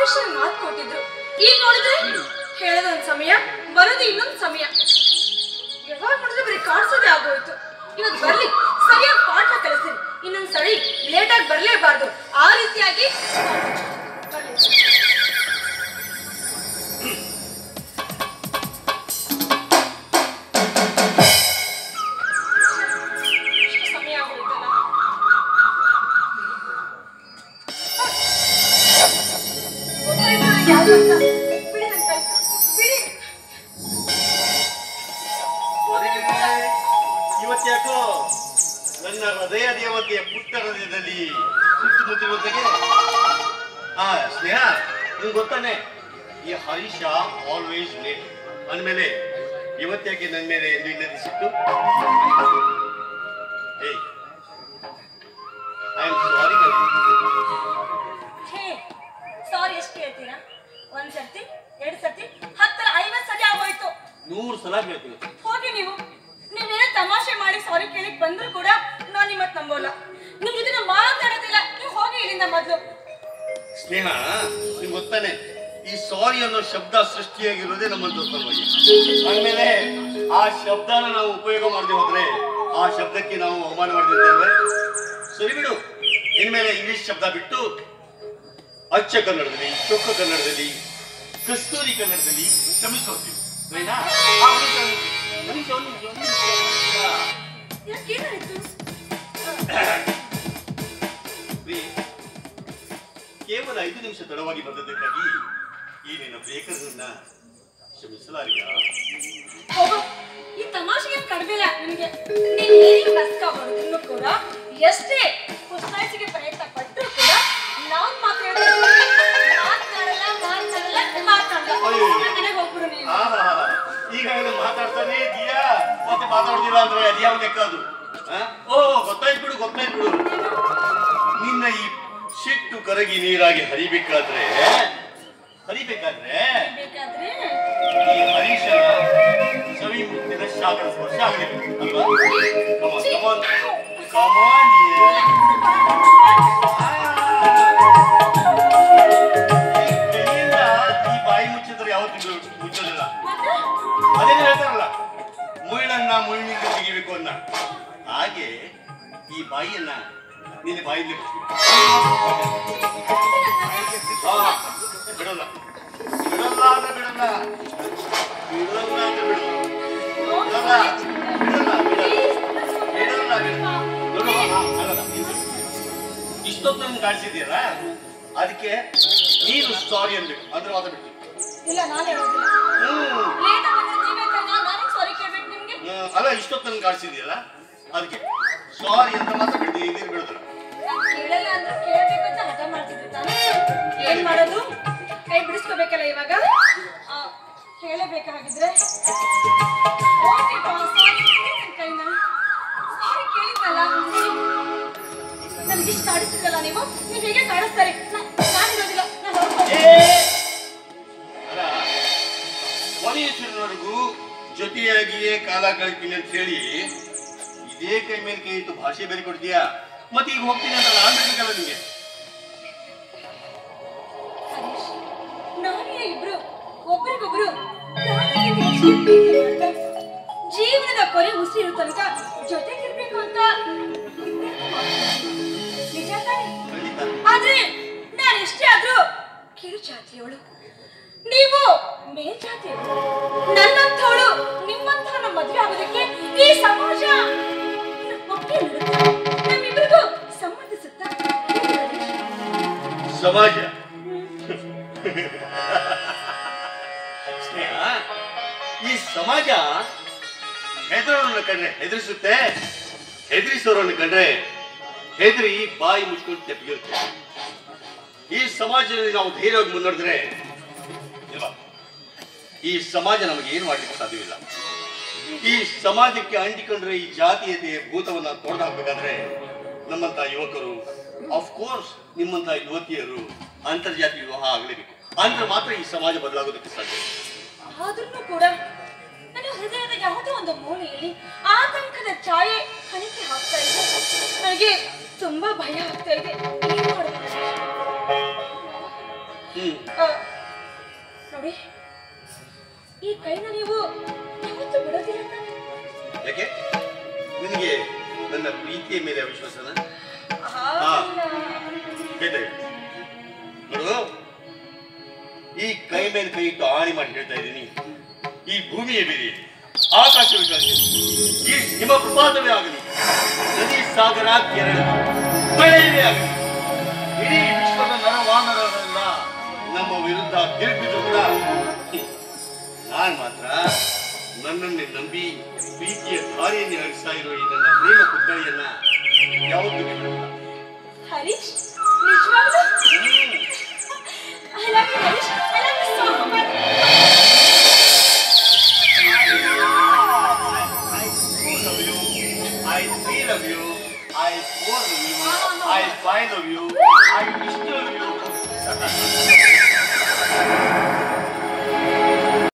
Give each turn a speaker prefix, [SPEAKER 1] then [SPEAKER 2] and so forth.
[SPEAKER 1] Officer ಮಾತು ಕೊಟ್ಟಿದ್ರು ಈಗ ನೋಡಿದ್ರೆ ಹೇಳೋದು ಒಂದ್ ಸಮಯ ಬರೋದು ಇನ್ನೊಂದು ಸಮಯ ಯಾವಾಗ ನೋಡಿದ್ರೆ ಬರೀ ಕಾಡ್ಸೋದೇ ಆಗೋಯ್ತು ಇವತ್ತು ಬರ್ಲಿ ಸರಿಯಾಗಿ ಪಾಠ ಕಲಿಸ್ತೀನಿ ಇನ್ನೊಂದ್ ಸರಿ ಲೇಟಾಗಿ ಬರ್ಲೇಬಾರ್ದು ಆ ರೀತಿಯಾಗಿ ಬರ್ಲಿ. ಇಷ್ಟು ಸಮಯ ಆಗೋಯ್ತಲ್ಲ ಗೊತ್ತಾಯ್ತು ನನಗೆ ಯಾವ್ದು ಅಂತ. ಬಿಡಿ ನನ್ ಕೈ. ಬಿಡಿ.
[SPEAKER 2] ಇವತ್ತ್ಯಾಕೋ ನನ್ನ ಹೃದಯ ದೇವತೆಯ ಪುಟ್ಟ ಹೃದಯದಲ್ಲಿ ಸುತ್ತಮುತ್ತಿರುವಂತೆಗೆ ಆ ಸ್ನೇಹ ನಿಂಗೆ ಗೊತ್ತಾನೆ ಈ ಹರೀಶ ಆಲ್ವೇಸ್ ಲೇಟ್ ಅಂದಮೇಲೆ ಇವತ್ತ್ಯಾಕೆ ನನ್ನ ಮೇಲೆ ಎಂದು ಇಲ್ಲದೆ ಸಿಕ್ತು ಏಯ್ ಐ ಆಮ್ ಸಾರಿ
[SPEAKER 1] ಹೇ ಸಾರಿ ಎಷ್ಟು ಕೇಳ್ತೀರಾ ಒಂದ್ ಸರ್ತಿ ಎರಡ್ ಸರ್ತಿ ಹತ್ತರ ಐವತ್ ಸತಿ ಆಗೋಯ್ತು
[SPEAKER 2] ನೂರು ಸಲ ಹೇಳ್ತೀನಿ
[SPEAKER 1] ಹೋಗಿ ನೀವು ನೀವೇನೇ ತಮಾಷೆ ಮಾಡಿ ಸಾರಿ ಕೇಳಿಕ್ ಬಂದ್ರು ಕೂಡ ನಾನ್ ನಿಮ್ಮತ್ ನಂಬೋಲ್ಲ ನಿಮ್ ಜೊತೆ ನಾನ್ ಮಾತಾಡೋದಿಲ್ಲ ನೀವು ಹೋಗಿ ಇಲ್ಲಿಂದ ಮೊದ್ಲು
[SPEAKER 2] ಸ್ನೇಹ ನಿಂಗೆ ಗೊತ್ತಾನೆ ಈ ಸಾರಿ ಅನ್ನೋ ಶಬ್ದ ಸೃಷ್ಟಿಯಾಗಿರೋದೇ ನಮ್ಮಂತ ಸಲುವಾಗಿ ಆಮೇಲೆ ಆ ಶಬ್ದನ ನಾವು ಉಪಯೋಗ ಮಾಡದೆ ಹೋದ್ರೆ ಆ ಶಬ್ದಕ್ಕೆ ನಾವು ಅವಮಾನ ಮಾಡಿದ್ದೇವೆ ಸರಿ ಬಿಡು ಇನ್ಮೇಲೆ ಇಂಗ್ಲಿಷ್ ಶಬ್ದ ಬಿಟ್ಟು ಅಚ್ಚ ಕನ್ನಡದಲ್ಲಿ ಚೊಕ್ಕ ಕನ್ನಡದಲ್ಲಿ ಕಸ್ತೂರಿ ಕನ್ನಡದಲ್ಲಿ ಶ್ರಮಿಸೋತೀವಿ ಸರಿನಾ ಆ, ಒಂದು ನಿಮಿಷ, ಒಂದು ನಿಮಿಷ, ಒಂದು ನಿಮಿಷ, ಒಂದು ನಿಮಿಷ.
[SPEAKER 1] ಯಾಕೇನಾಯ್ತು
[SPEAKER 2] ಪ್ರಿಯೆ, ಕೇವಲ ಐದು ನಿಮಿಷ ತಡವಾಗಿ ಬಂದದ್ದಕ್ಕಾಗಿ ಈ ನಿನ್ನ ಬೇಕರನ್ನ ಕ್ಷಮಿಸಲಾರಿಯ
[SPEAKER 1] ಹೋಗು ಈ ತಮಾಷೆಗೆ ಕಡಿಮೆ ಇಲ್ಲ ನಿಮ್ಗೆ ನೀನ್ ಏನೇ ಕಷ್ಟ ಹೊಡೆದ್ರು ಕೂಡ ಎಷ್ಟೇ ಪುಸ್ತಕಿಗೆ ಪ್ರಯತ್ನ ಪಟ್ಟರು ಕೂಡ ನಾನ್ ಮಾತಾಡಲ್ಲ ಮಾತಾಡಲ್ಲ ಮಾತಾಡಲ್ಲ ಮಾತಾಡಲ್ಲ
[SPEAKER 2] ಅಯ್ಯೋ.
[SPEAKER 1] ಮನೆಗೆ ಹೋಗ್ಬಿಡು ನೀನು
[SPEAKER 2] ಆಹಾ, ಈಗಾಗಲೇ ಮಾತಾಡ್ತಾನೆ ಇದೀಯಾ ಮತ್ತೆ ಮಾತಾಡುದಿಲ್ಲ ಅಂದ್ರೆ ಅದ್ಯಾವ ಲೆಕ್ಕ ಅದು ಆ? ಓ ಗೊತ್ತಾಯ್ತು ಬಿಡು ಗೊತ್ತಾಯ್ತು ಬಿಡು ನಿನ್ನ ಈ ಸಿಟ್ಟು ಕರಗಿ ನೀರಾಗಿ ಹರಿಬೇಕಾದ್ರೆ ಹರಿಬೇಕಾದ್ರೆ
[SPEAKER 1] ಬೇಕಾದ್ರೆ
[SPEAKER 2] ಈ ಹರೀಶನ ಸವಿ ಮುತ್ತಿನ ಶಾಖದ ಸ್ಪರ್ಶ ಆಗಬೇಕು ಅಲ್ವಾ ಕಮಾನ್ ಕಮಾನ್ ಕಮಾನ್ ಕೈಯಿಂದ ಈ ಬಾಯಿ ಮುಚ್ಚಿದ್ರೆ ಯಾವತ್ತಿಗೂ ಮುಚ್ಚೋದಿಲ್ಲ
[SPEAKER 1] ಮತ್ತೆ
[SPEAKER 2] ಅದೇನು ಹೇಳ್ತಾರಲ್ಲ ಮುಳ್ಳನ್ನ ಮುಳ್ಳಿನಿಂದ ತೆಗಿಬೇಕು ಅನ್ನ ಹಾಗೆ ಈ ಬಾಯಿಯನ್ನ ನಿನ್ನ ಬಾಯಿಲಿ ಬಿಡಲ್ಲ ಬಿಡಲ್ಲ ಅಂದ್ರೆ ಬಿಡಲ್ಲ ಬಿಡಲ್ಲ ಅಂದ್ರೆ ಬಿಡಲ್ಲ ಬಿಡಲ್ಲ ಬಿಡಲ್ಲ ಬಿಡಲ್ಲ ಬಿಡಲ್ಲ ನೋಡು, ಆ, ಅಲ್ಲಲ್ಲ, ಇದು. ಇಷ್ಟೊತ್ತು ನನ್ಗೆ ಕಾಣಿಸಿದ್ಯಲ್ಲ ಅದಕ್ಕೆ ನೀನು ಸಾರಿ ಅನ್ಬೇಕು ಅಂದ್ರೆ ಮಾತ್ರ ಬಿಟ್ಟು
[SPEAKER 1] ಇಲ್ಲ ನಾನು ಹೇಳೋದಿಲ್ಲ
[SPEAKER 2] ಹ್ಮ್
[SPEAKER 1] ಲೇಟ್ ಆಗಿದ್ರೆ ನೀವೇ ತಾನೇ ನಾನೇ ಸಾರಿ ಕೇಳ್ಬೇಕು ನಿಮ್ಗೆ
[SPEAKER 2] ಹ್ಮ್, ಅಲ್ಲ ಇಷ್ಟೊತ್ತು ನನ್ಗೆ ಕಾಣಿಸಿದ್ಯಲ್ಲ ಅದಕ್ಕೆ ಸಾರಿ ಅಂತ ಮಾತ್ರ ಬಿಡ್ತೀನಿ ಇಲ್ಲಿಗೆ ಬಿಡೋದಿಲ್ಲ
[SPEAKER 1] ನಾನ್ ಕೇಳಲ್ಲ ಅಂದ್ರೆ ಕೇಳ್ಬೇಕು ಅಂತ ಹಠ ಮಾಡ್ತಿದ್ರು ತಾನೇ ಏನ್ ಮಾಡೋದು ಕೈ ಬಿಡಿಸ್ಕೋಬೇಕಲ್ಲ ಇವಾಗ ಆ, ಹೇಳಬೇಕಾಗಿದ್ರೆ ಓಕೆ ಬಾ, sorry, ಬಿಡಿ ನನ್ ಕೈನ ಸಾರಿ ಕೇಳಿದ್ನಲ್ಲ ನನ್ಗಿಷ್ಟು ಕಾಡಿಸ್ತಿದ್ರಲ್ಲ ನೀವು ನೀವು ಹೇಗೆ ಕಾಡಿಸ್ತಾರೆ ನಾ- ನಾನಿರೋದಿಲ್ಲ ನಾನು ಹೊರಡ್ತೀನಿ.
[SPEAKER 2] ಅಲ್ಲ ಕೊನೆಯುಸಿರಿನವರೆಗೂ ಜೊತೆಯಾಗಿಯೇ ಕಾಲ ಕಳಿತೀನಿ ಅಂತ ಹೇಳಿ ಇದೇ ಕೈ ಮೇಲೆ ಕೈ ಇಟ್ಟು ಭಾಷೆ ಬೇರೆ ಕೊಡ್ತೀಯಾ ಮತ್ತೆ ಈಗ ಹೋಗ್ತೀನಿ ಅಂತ ನಾನು ಬೇಕಲ್ಲ ನಿಂಗೆ
[SPEAKER 1] ಹರೀಶ್ ನಾನೇ ಇಬ್ರು ಒಬ್ರಿಗೊಬ್ರು ಪ್ರಾಣಕ್ಕಿಂತ ಹೆಚ್ಚು ಪ್ರೀತಿ ಮಾಡ್ತಾ ಜೀವನದ ಕೊನೆ ಉಸಿರು ತನಕ ಜೊತೆಗಿರ್ಬೇಕು ಅಂತ ನಿಜ ತಾನೆ
[SPEAKER 2] ಖಂಡಿತ
[SPEAKER 1] ಆದ್ರೆ ನಾನು ಎಷ್ಟೇ ಆದ್ರೂ ಕಿರು ಜಾತಿಯವಳು ನೀವು ಮೇಲ್ಜಾತಿಯವರು ನನ್ನಂಥವಳು ನಿಮ್ಮಂಥವ್ರನ್ನ ಮದುವೆ ಆಗೋದಕ್ಕೆ ಈ ಸಮಾಜ ಒಪ್ಪಿಗೆ ನೀಡುತ್ತಾ ನಮ್ಮಿಬ್ಬರಿಗೂ ಸಂಬಂಧಿಸುತ್ತಾ ಹೇಳಿ ಹರೀಶ್.
[SPEAKER 2] ಸಮಾಜ ಸ್ನೇಹ ಈ ಸಮಾಜ ಹೆದರೋರನ್ನ ಕಂಡ್ರೆ ಹೆದರಿಸುತ್ತೆ ಹೆದರಿಸೋರನ್ನ ಕಂಡ್ರೆ ಹೆದರಿ ಬಾಯಿ ಮುಚ್ಕೊಂಡು ತೆಪ್ಪಿರುತ್ತೆ ಈ ಸಮಾಜದಲ್ಲಿ ನಾವು ಧೈರ್ಯವಾಗಿ ಮುನ್ನಡೆದ್ರೆ ಇಲ್ವಾ ಈ ಸಮಾಜ ನಮಗೆ ಏನು ಮಾಡ್ಲಿಕ್ಕೆ ಸಾಧ್ಯವಿಲ್ಲ ಈ ಸಮಾಜಕ್ಕೆ ಅಂಟಿಕೊಂಡ್ರೆ ಈ ಜಾತೀಯತೆಯ ಭೂತವನ್ನ ತೊಡೆದು ಹಾಕ್ಬೇಕಾದ್ರೆ ನಮ್ಮಂತ ಯುವಕರು ಆಫ್ ಕೋರ್ಸ್ ನಿಮ್ಮಂತ ಯುವತಿಯರು ಅಂತರ್ಜಾತಿ ವಿವಾಹ ಆಗಲೇಬೇಕು ಅಂದ್ರೆ ಮಾತ್ರ ಈ ಸಮಾಜ ಬದಲಾಗೋದಕ್ಕೆ ಸಾಧ್ಯ
[SPEAKER 1] ಆದ್ರೂ ಕೂಡ ನನ್ನ ಹೃದಯದ ಯಾವುದೋ ಒಂದು ಮೂಲೆಯಲ್ಲಿ ಆತಂಕದ ಛಾಯೆ ಕಣಿಕೆ ಹಾಕ್ತಾ ಇದೆ ನನಗೆ ತುಂಬಾ ಭಯ ಆಗ್ತಾ ಇದೆ ಏನ್ ಮಾಡೋದು?
[SPEAKER 2] ಹ್ಮ್
[SPEAKER 1] ಆ, ನೋಡಿ ಈ ಕೈನ ನೀವು ಯಾವತ್ತೂ ಬಿಡೋದಿಲ್ಲ ತಾನೆ?
[SPEAKER 2] ಯಾಕೆ ನಿನಗೆ ನನ್ನ ಪ್ರೀತಿಯ ಮೇಲೆ ಅವಿಶ್ವಾಸನ
[SPEAKER 1] ಹಾಗಲ್ಲ.
[SPEAKER 2] ಹೇಳ್ತಾ ಇರು. ನೋಡು ಈ ಕೈ ಮೇಲೆ ಕೈ ಇಟ್ಟು ಆಣಿ ಮಾಡಿ ಹೇಳ್ತಾ ಇದ್ದೀನಿ ಈ ಭೂಮಿಯ ಬೆಲೆ ಆಕಾಶವಿರಲಿ ಈ ಹಿಮ ಪ್ರಪಾತವೇ ಆಗಲಿ ನದಿ ಸಾಗರ ಕೆರಳ ಮಳೆಯವೇ ಆಗಲಿ ಇಡೀ ವಿಶ್ವದ ನರವಾನರರೆಲ್ಲ ನಮ್ಮ ವಿರುದ್ಧ ತಿರುಗಿದ್ರು ಕೂಡ ಹ್ಮ್, ನಾನ್ ಮಾತ್ರ ನನ್ನನ್ನೇ ನಂಬಿ ಪ್ರೀತಿಯ ದಾರಿಯಲ್ಲಿ ಹರಿಸ್ತಾ ಇರುವ ಈ ನನ್ನ ಪ್ರೇಮ ಪುತ್ಥಳಿಯನ್ನ ಯಾವತ್ತೂ ಬಿಡಲ್ಲ
[SPEAKER 1] ಹರೀಶ್ ನಿಜವಾಗ್ಲೂ
[SPEAKER 2] ಹ್ಮ್.